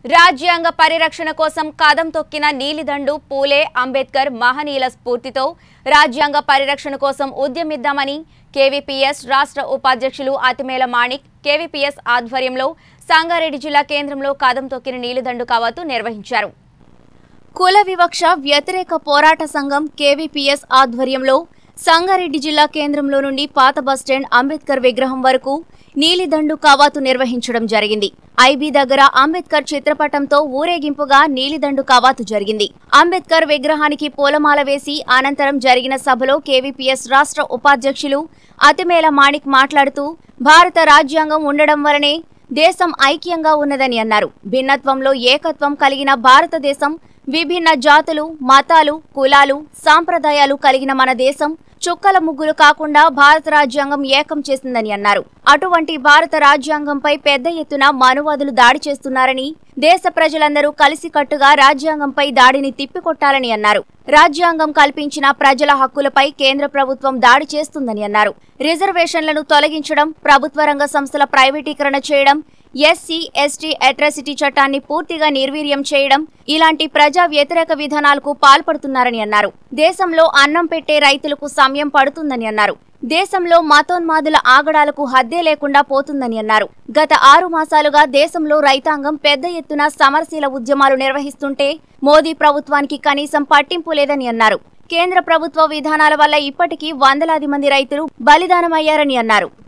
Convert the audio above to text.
రాజ్యాంగ పరిరక్షణ కోసం కదం తొక్కిన నీలిదండు పూలే అంబేద్కర్ మహనీయుల స్ఫూర్తితో రాజ్యాంగ పరిరక్షణ కోసం ఉద్యమిద్దామని కేవీపీఎస్ రాష్ట్ర ఉపాధ్యక్షులు అతిమేల మాణిక్ కేవీపీఎస్ ఆధ్వర్యంలో సంగారెడ్డి జిల్లా కేంద్రంలో కదం తొక్కిన నీలిదండు కవాతు నిర్వహించారు కుల వివక్ష వ్యతిరేక పోరాట సంఘం కేవీపీఎస్ ఆధ్వర్యంలో సంగారెడ్డి జిల్లా కేంద్రంలో నుండి పాత బస్టాండ్ అంబేద్కర్ విగ్రహం వరకు నీలిదండు కవాతు నిర్వహించడం జరిగింది ఐబీ దగ్గర అంబేద్కర్ చిత్రపటంతో ఊరేగింపుగా నీలిదండు కవాతు జరిగింది అంబేద్కర్ విగ్రహానికి పూలమాల వేసి అనంతరం జరిగిన సభలో కేవీపీఎస్ రాష్ట్ర ఉపాధ్యక్షులు అతిమేల మాణిక్ మాట్లాడుతూ భారత రాజ్యాంగం ఉండడం వలనే దేశం ఐక్యంగా ఉన్నదని అన్నారు భిన్నత్వంలో ఏకత్వం కలిగిన భారతదేశం విభిన్న జాతులు మతాలు కులాలు సాంప్రదాయాలు కలిగిన మన దేశం చుక్కల ముగ్గులు కాకుండా భారత రాజ్యాంగం ఏకం చేసిందని అన్నారు అటువంటి భారత రాజ్యాంగంపై పెద్ద ఎత్తున మనువాదులు దాడి చేస్తున్నారని దేశ ప్రజలందరూ కలిసికట్టుగా రాజ్యాంగంపై దాడిని తిప్పికొట్టాలని అన్నారు రాజ్యాంగం కల్పించిన ప్రజల హక్కులపై కేంద్ర ప్రభుత్వం దాడి చేస్తుందని అన్నారు రిజర్వేషన్లను తొలగించడం ప్రభుత్వ రంగ సంస్థల ప్రైవేటీకరణ చేయడం ఎస్సీ ఎస్టీ అట్రాసిటీ చట్టాన్ని పూర్తిగా నిర్వీర్యం చేయడం ఇలాంటి ప్రజా వ్యతిరేక విధానాలకు పాల్పడుతున్నారని అన్నారు దేశంలో అన్నం పెట్టే రైతులకు సమయం పడుతుందని అన్నారు దేశంలో మతోన్మాదుల ఆగడాలకు హద్దే లేకుండా పోతుందని అన్నారు గత ఆరు మాసాలుగా దేశంలో రైతాంగం పెద్ద ఎత్తున సమరశీల ఉద్యమాలు నిర్వహిస్తుంటే మోదీ ప్రభుత్వానికి కనీసం పట్టింపు లేదని అన్నారు కేంద్ర ప్రభుత్వ విధానాల వల్ల ఇప్పటికీ వందలాది మంది రైతులు బలిదానమయ్యారని అన్నారు